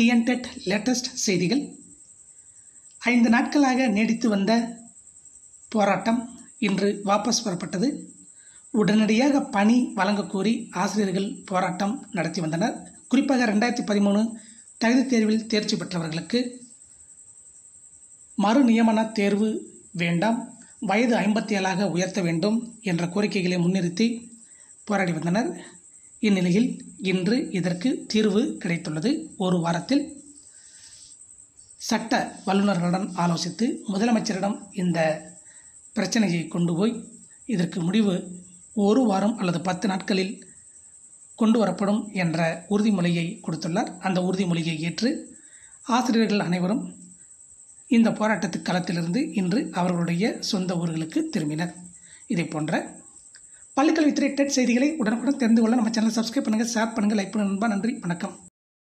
TNTET latest செய்திகள் ஐந்து நாட்களாக நீடித்து வந்த போராட்டம் இன்று வாபஸ் பெறப்பட்டது உடனடியாக பணி வழங்க கோரி ஆசிரியர்கள் போராட்டம் நடத்தி வந்தனர் குறிப்பாக ரெண்டாயிரத்தி பதிமூணு தகுதி தேர்வில் தேர்ச்சி பெற்றவர்களுக்கு மறு நியமன தேர்வு வேண்டாம் வயது ஐம்பத்தி ஏழாக உயர்த்த வேண்டும் என்ற கோரிக்கைகளை முன்னிறுத்தி போராடி வந்தனர் இந்நிலையில் இன்று இதற்கு தீர்வு கிடைத்துள்ளது ஒரு வாரத்தில் சட்ட வல்லுநர்களுடன் ஆலோசித்து முதலமைச்சரிடம் இந்த பிரச்சனையை கொண்டு போய் இதற்கு முடிவு ஒரு வாரம் அல்லது பத்து நாட்களில் கொண்டு வரப்படும் என்ற உறுதிமொழியை கொடுத்துள்ளார் அந்த உறுதிமொழியை ஏற்று ஆசிரியர்கள் அனைவரும் இந்த போராட்டத்து களத்திலிருந்து இன்று அவர்களுடைய சொந்த ஊர்களுக்கு திரும்பினர் இதை போன்ற பள்ளிக்கல்வித்துறை டெட் செய்திகளை உடனுக்குடன் தெரிந்து கொள்ள நம்ம சேனலை சப்ஸ்கிரைப் பண்ணுங்கள் ஷேர் பண்ணுங்கள் லைக் பண்ணுங்கள் நண்பா நன்றி வணக்கம்